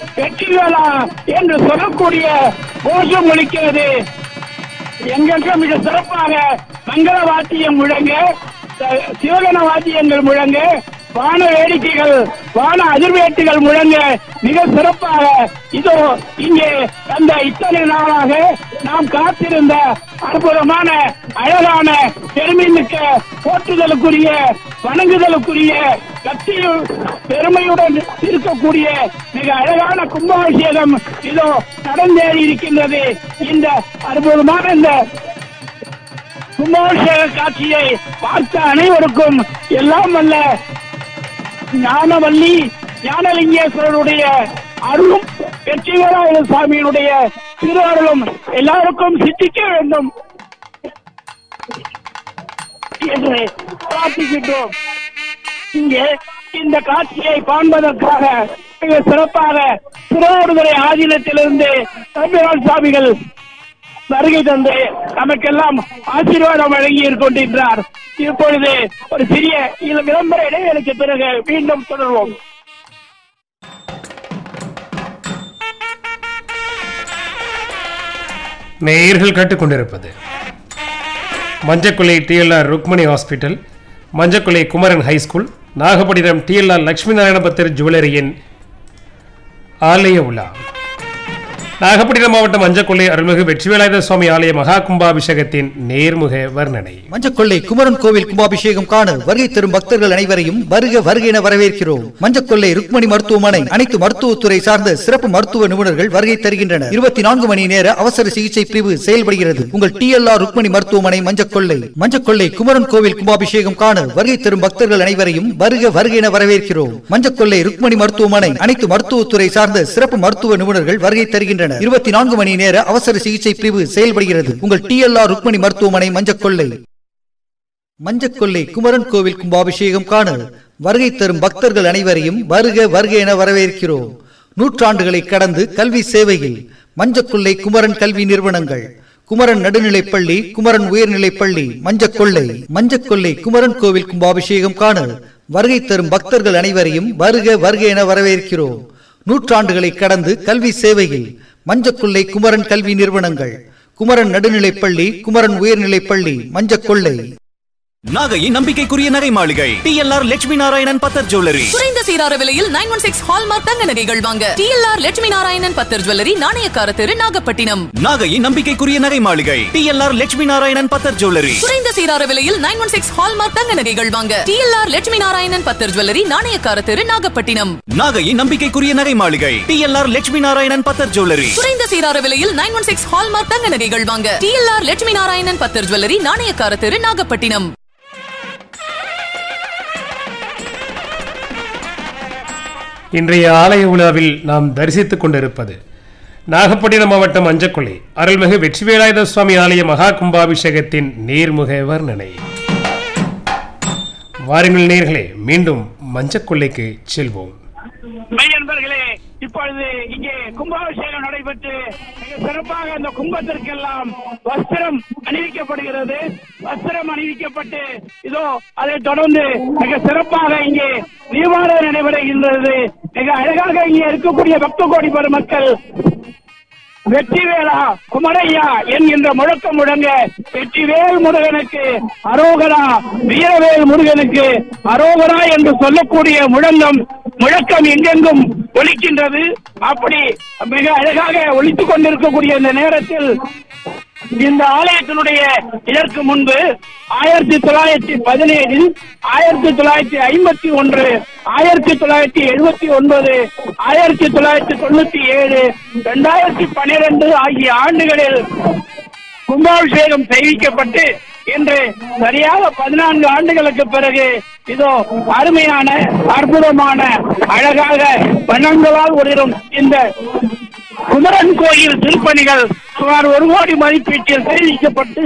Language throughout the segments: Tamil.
வெற்றி வேளா என்று சொல்லக்கூடிய கோஷம் ஒலிக்கிறது எங்கெங்கும் மிக சிறப்பாக மங்கள வாத்தியம் முழங்க த- சிவகண வாத்தியங்கள் முழங்க வான வேடிக்கைகள் வான அதிர்வேட்டுகள் முழங்க மிக சிறப்பாக இதோ இங்கே அந்த இத்தனை நாளாக நாம் காத்திருந்த அற்புதமான அழகான பெருமைமிக்க போற்றுதலுக்குரிய வணங்குதலுக்குரிய கத்தியில் பெருமையுடன் இருக்கக்கூடிய மிக அழகான கும்பாபிஷேகம் இதோ நடந்தேறி இருக்கின்றது இந்த அற்புதமான இந்த கும்பாபிஷேக காட்சியை பார்த்த அனைவருக்கும் எல்லாம் வல்ல ஞானவல்லி ஞானலிங்கேஸ்வரருடைய அருளும் வெற்றிவேலாயுத சுவாமியினுடைய திரு அருளும் எல்லாருக்கும் சித்திக்க வேண்டும் என்று பிரார்த்திக்கின்றோம் இங்கே இந்த காட்சியை காண்பதற்காக மிக சிறப்பாக திருவாரூரை ஆதீனத்திலிருந்து தம்பிரான் சுவாமிகள் வருகை தந்து நமக்கெல்லாம் ஆசீர்வாதம் வழங்கி கொண்டிருக்கிறார் இப்பொழுது ஒரு சிறிய இந்த விளம்பர இடைவேளைக்கு பிறகு மீண்டும் தொடர்வோம் நேயர்கள் கேட்டுக்கொண்டிருப்பது Manjakkulai TLR Rukmani hospital Manjakkulai Kumaran high school Nagapattinam TLR Lakshmi Narayana Pathar ஜுவல்லரியின் ஆலய உலா நாகப்பட்டினம் மாவட்டம் மஞ்சக்குளை அருள்மிகு வெற்றிவேலாயுத சுவாமி ஆலய மகா கும்பாபிஷேகத்தின் நேர்முக வர்ணனை மஞ்சக்கொள்ளை குமரன் கோவில் கும்பாபிஷேகம் காண வருகை தரும் பக்தர்கள் அனைவரையும் வருக வருக என வரவேற்கிறோம் மஞ்சக்கொள்ளை ருக்மணி மருத்துவமனை அனைத்து மருத்துவத்துறை சார்ந்த சிறப்பு மருத்துவ நிபுணர்கள் வருகை தருகின்றனர் இருபத்தி நான்கு மணி நேர அவசர சிகிச்சை பிரிவு செயல்படுகிறது உங்கள் டிஎல்ஆர் ருக்மணி மருத்துவமனை மஞ்சக்கொள்ளை மஞ்சக்கொள்ளை குமரன் கோவில் கும்பாபிஷேகம் காண வருகை தரும் பக்தர்கள் அனைவரையும் வருக வருக என வரவேற்கிறோம் மஞ்சக்கொள்ளை ருக்மணி மருத்துவமனை அனைத்து மருத்துவத்துறை சார்ந்த சிறப்பு மருத்துவ நிபுணர்கள் வருகை தருகின்றனர் இருபத்தி நான்கு மணி நேர அவசர சிகிச்சை பிரிவு செயல்படுகிறது உங்கள் டிஎல்ஆர் ருக்மணி மருத்துவமனை மஞ்சக்கொள்ளை மஞ்சக்கொள்ளை குமரன் கோவில் கும்பாபிஷேகம் காண வருகை தரும் பக்தர்கள் அனைவரையும் வருக வருக என வரவேற்கிறோம் நூற்றாண்டுகளை கடந்து கல்வி சேவையில் மஞ்சக்கொள்ளை குமரன் கல்வி நிறுவனங்கள் குமரன் நடுநிலைப்பள்ளி குமரன் உயர்நிலைப்பள்ளி மஞ்சக்கொள்ளை மஞ்சக்கொள்ளை குமரன் கோவில் கும்பாபிஷேகம் காண வருகை தரும் பக்தர்கள் அனைவரையும் வருக வருக என வரவேற்கிறோம் நூற்றாண்டுகளை கடந்து கல்வி சேவையில் மஞ்சக்கொள்ளை குமரன் கல்வி நிறுவனங்கள் குமரன் நடுநிலைப்பள்ளி குமரன் உயர்நிலைப்பள்ளி மஞ்சக்கொள்ளை நாகையின் நம்பிக்கைக்குரிய நகை மாளிகை டிஎல்ஆர் லட்சுமி நாராயணன் பத்தர் ஜுவல்லரி குறைந்த சீரார விலையில் நைன் ஒன் சிக்ஸ் ஹால்மார்க் தங்க நகைகள் வாங்க டிஎல்ஆர் லட்சுமி நாராயணன் பத்தர் ஜுவல்லரி நாணயக்கார தெரு நாகப்பட்டினம் நாகையின் நம்பிக்கைக்குரிய நகை மாளிகை டிஎல்ஆர் லட்சுமி நாராயணன் பத்தர் ஜுவல்லரி குறைந்த சீரார விலையில் நைன் ஒன் சிக்ஸ் ஹால்மார்க் தங்க நகைகள் வாங்க டிஎல்ஆர் லட்சுமி நாராயணன் பத்தர் ஜுவல்லரி நாணயக்கார தெரு நாகப்பட்டினம் நாகையின் நம்பிக்கைக்குரிய நகை மாளிகை டிஎல்ஆர் லட்சுமி நாராயணன் பத்தர் ஜுவல்லரி குறைந்த சீரார விலையில் நைன் ஒன் சிக்ஸ் ஹால்மார்க் தங்க நகைகள் வாங்க டிஎல்ஆர் லட்சுமி நாராயணன் பத்தர் ஜுவல்லரி நாணயக்கார தெரு நாகப்பட்டினம் இன்றைய ஆலய உலாவில் நாம் தரிசித்துக் கொண்டிருப்பது நாகப்பட்டினம் மாவட்டம் மஞ்சக்குளை அருள்மிகு வெற்றிவேலாயுத சுவாமி ஆலய மகா கும்பாபிஷேகத்தின் நேர்முக வர்ணனை வாருங்கள் நேர்களே மீண்டும் மஞ்சக்குள்ளைக்கு செல்வோம் மெய்யன்பர்களே இப்பொழுது இங்கே கும்பாபிஷேகம் நடைபெற்று மிக சிறப்பாக அந்த கும்பத்திற்கெல்லாம் வஸ்திரம் அணிவிக்கப்படுகிறது வஸ்திரம் அணிவிக்கப்பட்டு இதோ அதைத் தொடர்ந்து மிக சிறப்பாக இங்கே தீபாவளி நடைபெறுகின்றது மிக அழகாக இங்கே இருக்கக்கூடிய பக்த கோடி பெருமக்கள் வெற்றிவேலா குமரையா என்கின்ற முழக்கம் முழங்க வெற்றிவேல் முருகனுக்கு அரோகரா வீரவேல் முருகனுக்கு அரோகரா என்று சொல்லக்கூடிய முழங்கம் முழக்கம் எங்கெங்கும் ஒலிக்கின்றது அப்படி மிக அழகாக ஒலித்துக் கொண்டிருக்கக்கூடிய இந்த நேரத்தில் இந்த ஆலயத்தினுடைய இதற்கு முன்பு ஆயிரத்தி தொள்ளாயிரத்தி பதினேழில் ஆயிரத்தி தொள்ளாயிரத்தி ஐம்பத்தி ஒன்று ஆயிரத்தி தொள்ளாயிரத்தி எழுபத்தி ஒன்பது ஆயிரத்தி தொள்ளாயிரத்தி தொண்ணூத்தி ஏழு இரண்டாயிரத்தி பன்னிரண்டு ஆகிய ஆண்டுகளில் கும்பாபிஷேகம் செய்விக்கப்பட்டு இன்று சரியாக பதினான்கு ஆண்டுகளுக்கு பிறகு இதோ அருமையான அற்புதமான அழகாக வண்ணங்களால் ஒளிரும் இந்த குமரன் கோயில் திருப்பணிகள் சுமார் ஒரு கோடி மதிப்பீட்டில் தெரிவிக்கப்பட்டு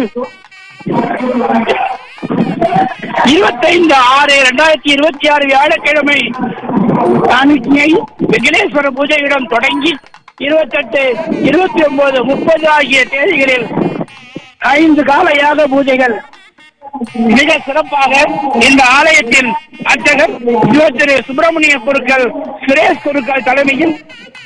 இருபத்தைந்து ஆறு இரண்டாயிரத்தி இருபத்தி ஆறு வியாழக்கிழமை சாமியை விக்னேஸ்வர பூஜையிடம் தொடங்கி இருபத்தெட்டு இருபத்தி ஒன்பது முப்பது ஆகிய தேதிகளில் ஐந்து கால யாக பூஜைகள் மிக சிறப்பாக இந்த ஆலயத்தின் அர்ச்சகர் திரு சுப்பிரமணிய குருக்கள் சுரேஷ் குருக்கள் தலைமையில்